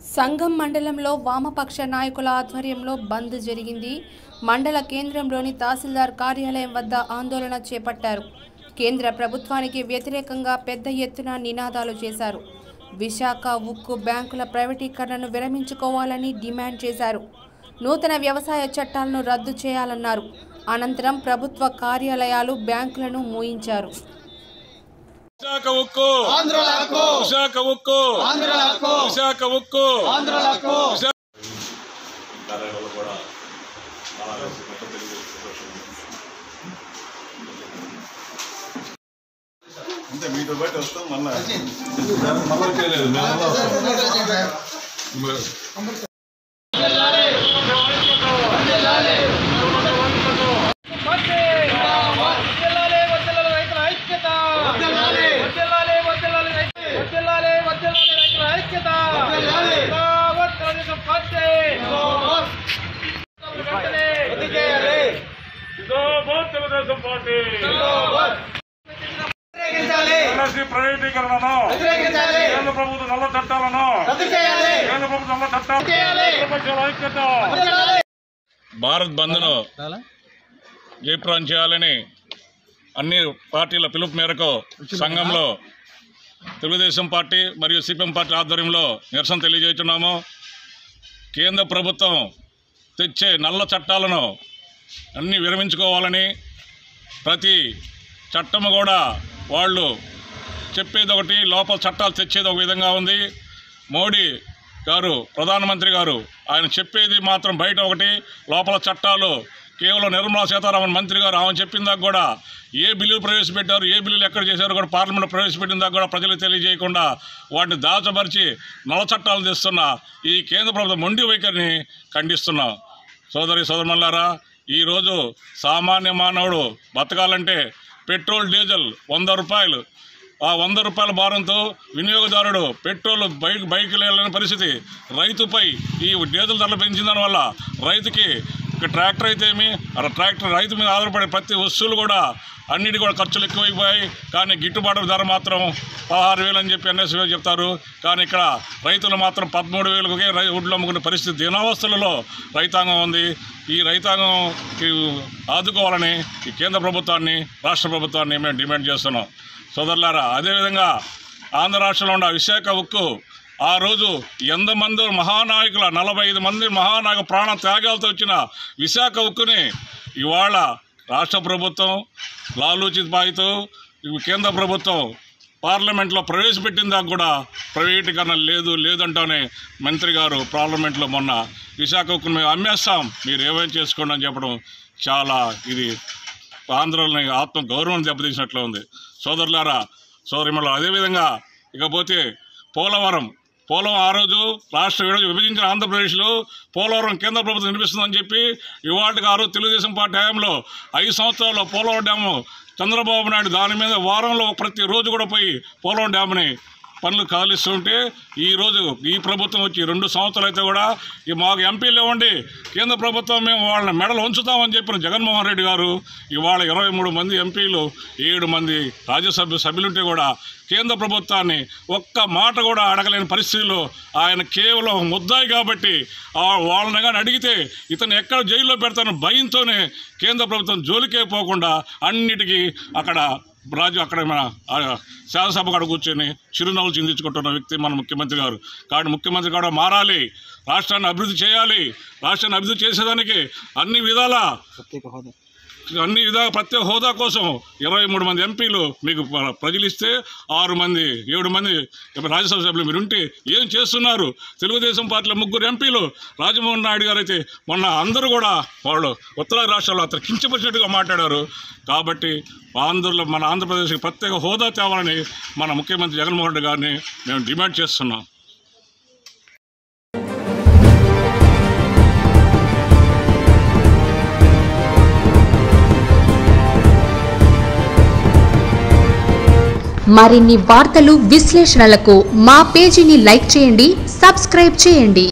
సంఘం మండలంలో వామపక్ష నాయకుల ఆధ్వర్యంలో బంద్ జరిగింది మండల కేంద్రంలోని తహసీల్దార్ కార్యాలయం వద్ద ఆందోళన చేపట్టారు కేంద్ర ప్రభుత్వానికి వ్యతిరేకంగా పెద్ద ఎత్తున నినాదాలు చేశారు విశాఖ ఉక్కు బ్యాంకుల ప్రైవేటీకరణను విరమించుకోవాలని డిమాండ్ చేశారు నూతన వ్యవసాయ చట్టాలను రద్దు చేయాలన్నారు అనంతరం ప్రభుత్వ కార్యాలయాలు బ్యాంకులను మూయించారు విశాఖ ఉక్కు ఆంధ్రుల హక్కు విశాఖ ఉక్కు ఆంధ్రుల హక్కు విశాఖ ఉక్కు ఆంధ్రుల హక్కు కార్యాలయంలో కూడా చాలా పెద్ద తెలుగు సంతోషం ఉంది. అంతే మీతో బయట వస్తాం మళ్ళా మళ్ళీ చేయలేదు మేము జిందాబాద్ తెలుగుదేశం పార్టీ ఎల్ఐసి ప్రైవేటీకరణను కేంద్ర ప్రభుత్వ నల్ల చట్టాలను కేంద్ర ప్రభుత్వ నల్ల చట్టాలు ప్రతిపక్షాల ఐక్యత భారత్ బంద్ను జయప్రదం చేయాలని అన్ని పార్టీల పిలుపు మేరకు సంఘంలో తెలుగుదేశం పార్టీ మరియు సిపిఎం పార్టీ ఆధ్వర్యంలో నిరసన తెలియజేస్తున్నాము కేంద్ర ప్రభుత్వం తెచ్చే నల్ల చట్టాలను అన్నీ విరమించుకోవాలని ప్రతి చట్టము కూడా వాళ్ళు చెప్పేది ఒకటి లోపల చట్టాలు తెచ్చేది ఒక విధంగా ఉంది మోడీ గారు ప్రధానమంత్రి గారు ఆయన చెప్పేది మాత్రం బయట ఒకటి లోపల చట్టాలు కేవలం నిర్మలా సీతారామన్ మంత్రి గారు ఆమె చెప్పిన దాకా కూడా ఏ బిల్లులు ప్రవేశపెట్టారు ఏ బిల్లులు ఎక్కడ చేశారు కూడా పార్లమెంట్లో ప్రవేశపెట్టిన దాకా కూడా ప్రజలకు తెలియజేయకుండా వాటిని దాచపరిచి నల్ల చట్టాలు తెస్తున్న ఈ కేంద్ర ప్రభుత్వం మొండి వైఖరిని ఖండిస్తున్నాం సోదరి సోదరుమల్లారా ఈరోజు సామాన్య మానవుడు బతకాలంటే పెట్రోల్ డీజిల్ వంద రూపాయలు ఆ వంద రూపాయల భారంతో వినియోగదారుడు పెట్రోల్ బైక్ బైక్ వెళ్ళని పరిస్థితి రైతుపై ఈ డీజిల్ ధరలు పెంచిన దానివల్ల రైతుకి ఇక ట్రాక్టర్ అయితే ఏమి అలా ట్రాక్టర్ రైతు మీద ఆధారపడే ప్రతి వస్తువులు కూడా అన్నిటి కూడా ఖర్చులు ఎక్కువైపోయాయి కానీ గిట్టుబాటు ధర మాత్రం పదహారు వేలు అని చెప్పి ఎన్ఎస్వీ చెప్తారు కానీ ఇక్కడ రైతులు మాత్రం పదమూడు వేలకే రై ఒడ్లు అమ్ముకునే పరిస్థితి దీనావస్థలలో రైతాంగం ఉంది ఈ రైతాంగం ఈ ఆదుకోవాలని ఈ కేంద్ర ప్రభుత్వాన్ని రాష్ట్ర ప్రభుత్వాన్ని మేము డిమాండ్ చేస్తున్నాం సోదరులారా అదేవిధంగా ఆంధ్ర రాష్ట్రంలో ఉన్న విశాఖ ఉక్కు ఆ రోజు ఎంతమంది మహానాయకుల నలభై ఐదు మంది మహానాయక ప్రాణ త్యాగాలతో వచ్చిన విశాఖ ఉక్కుని ఇవాళ రాష్ట్ర ప్రభుత్వం లాలూచిత్ బాయితో కేంద్ర ప్రభుత్వం పార్లమెంట్లో ప్రవేశపెట్టిన దాకా కూడా ప్రైవేటీకరణ లేదు లేదంటానే మంత్రి గారు పార్లమెంట్లో మొన్న విశాఖ ఉక్కును మేము అమ్మేస్తాం మీరు ఏమైనా చేసుకోండి అని చెప్పడం చాలా ఇది ఆంధ్రలోని ఆత్మ గౌరవం దెబ్బతీసినట్లు ఉంది సోదరులారా సోదరిమల అదేవిధంగా ఇకపోతే పోలవరం పోలవరం ఆ రోజు రాష్ట్ర విభజ- విభజించిన ఆంధ్రప్రదేశ్లో పోలవరం కేంద్ర ప్రభుత్వం నిర్మిస్తుందని చెప్పి ఇవాటికి ఆ రోజు తెలుగుదేశం పార్టీ హయాంలో ఐదు సంవత్సరాల్లో పోలవరం డ్యాము చంద్రబాబు నాయుడు దాని మీద వారంలో ప్రతి రోజు కూడా పోయి పోలవరం డ్యామ్ని పనులు కదిలిస్తుంటే ఈరోజు ఈ ప్రభుత్వం వచ్చి రెండు సంవత్సరాలు అయితే కూడా ఈ మాకు ఎంపీలు ఇవ్వండి కేంద్ర ప్రభుత్వం మేము వాళ్ళని మెడలు ఉంచుతామని చెప్పిన జగన్మోహన్ రెడ్డి గారు ఇవాళ ఇరవై మూడు మంది ఎంపీలు ఏడు మంది రాజ్యసభ సభ్యులుంటే కూడా కేంద్ర ప్రభుత్వాన్ని ఒక్క మాట కూడా అడగలేని పరిస్థితిలో ఆయన కేవలం ముద్దాయి కాబట్టి ఆ వాళ్ళని కానీ అడిగితే ఇతను ఎక్కడ జైల్లో పెడతానో భయంతోనే కేంద్ర ప్రభుత్వం జోలికే పోకుండా అన్నిటికీ అక్కడ రాజు అక్కడ మన ఆ, శాసనసభ కాడ కూర్చొని చిరునవ్వులు చిందించుకుంటున్న వ్యక్తి మన ముఖ్యమంత్రి గారు కాబట్టి ముఖ్యమంత్రి కూడా మారాలి రాష్ట్రాన్ని అభివృద్ధి చేయాలి రాష్ట్రాన్ని అభివృద్ధి చేసేదానికి అన్ని విధాల అన్ని విధాల ప్రత్యేక హోదా కోసం ఇరవై మూడు మంది ఎంపీలు మీకు ప్ర- ప్రజలు ఇస్తే ఆరు మంది ఏడు మంది రాజ్యసభ సభ్యులు మీరు ఉంటే ఏం చేస్తున్నారు తెలుగుదేశం పార్టీలో ముగ్గురు ఎంపీలు రాజమోహన్ నాయుడు గారు అయితే మొన్న అందరూ కూడా వాళ్ళు ఉత్తరాది రాష్ట్రాల్లో అతను కించపరిచినట్టుగా మాట్లాడారు కాబట్టి ఆంధ్రలో మన ఆంధ్రప్రదేశ్కి ప్రత్యేక హోదా తేవాలని మన ముఖ్యమంత్రి జగన్మోహన్ రెడ్డి గారిని మేము డిమాండ్ చేస్తున్నాం మరిన్ని వార్తలు విశ్లేషణలకు మా పేజీని లైక్ చేయండి సబ్స్క్రైబ్ చేయండి